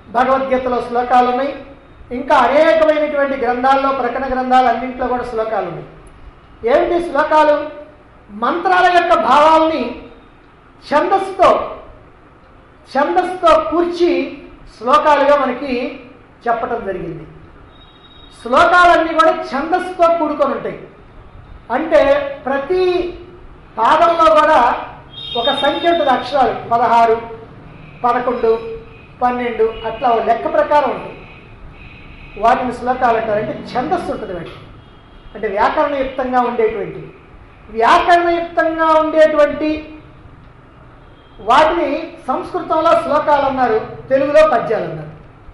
భగవద్గీతలో శ్లోకాలు ఉన్నాయి ఇంకా అనేకమైనటువంటి గ్రంథాల్లో ప్రకటన గ్రంథాలు అన్నింటిలో కూడా శ్లోకాలు ఉన్నాయి ఏమిటి శ్లోకాలు మంత్రాల యొక్క భావాల్ని ఛందస్సుతో ఛందస్సుతో కూర్చి శ్లోకాలుగా మనకి చెప్పటం జరిగింది శ్లోకాలన్నీ కూడా ఛందస్సుతో కూడుకొని ఉంటాయి అంటే ప్రతి పాదంలో కూడా ఒక సంఖ్య ఉంటుంది అక్షరాలు పదహారు పదకొండు పన్నెండు అట్లా ఓ లెక్క ప్రకారం ఉంటుంది వాటిని శ్లోకాలు అంటారు అంటే ఛందస్సు ఉంటుంది వాటి అంటే వ్యాకరణయుక్తంగా ఉండేటువంటి వ్యాకరణయుక్తంగా ఉండేటువంటి వాటిని సంస్కృతంలో శ్లోకాలు అన్నారు తెలుగులో పద్యాలు అన్నారు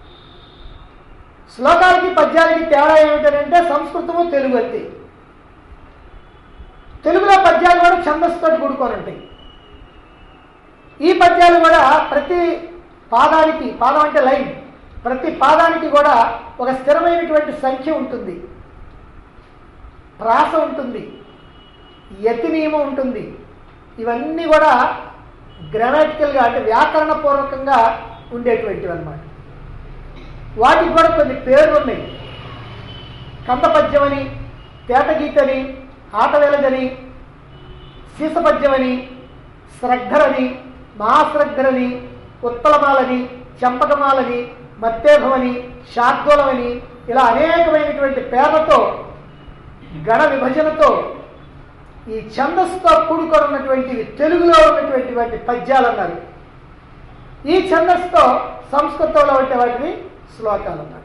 శ్లోకాలకి పద్యాలకి తేడా ఏమిటంటే సంస్కృతము తెలుగు అంతే తెలుగులో పద్యాలు కూడా ఛందస్సుతో కూడుకొని ఉంటాయి ఈ పద్యాలు కూడా ప్రతి పాదానికి పాదం అంటే లైన్ ప్రతి పాదానికి కూడా ఒక స్థిరమైనటువంటి సంఖ్య ఉంటుంది ప్రాస ఉంటుంది యతి నియమం ఉంటుంది ఇవన్నీ కూడా గ్రామాటికల్గా అంటే వ్యాకరణపూర్వకంగా ఉండేటువంటివి అన్నమాట వాటికి కూడా కొన్ని పేర్లు ఉన్నాయి కందపద్యమని తేటగీతని ఆటవేలదని సీసపద్యమని శ్రద్ధరని మహాశ్రద్ధరని ఉత్తలమాలని చంపకమాలని మత్తేభమని శార్దూలమని ఇలా అనేకమైనటువంటి పేర్లతో గణ విభజనతో ఈ ఛందస్సుతో కూడుకొని ఉన్నటువంటివి తెలుగులో ఉన్నటువంటి వాటి పద్యాలు అన్నారు ఈ ఛందస్సుతో సంస్కృతంలో ఉండే వాటిని శ్లోకాలు అన్నారు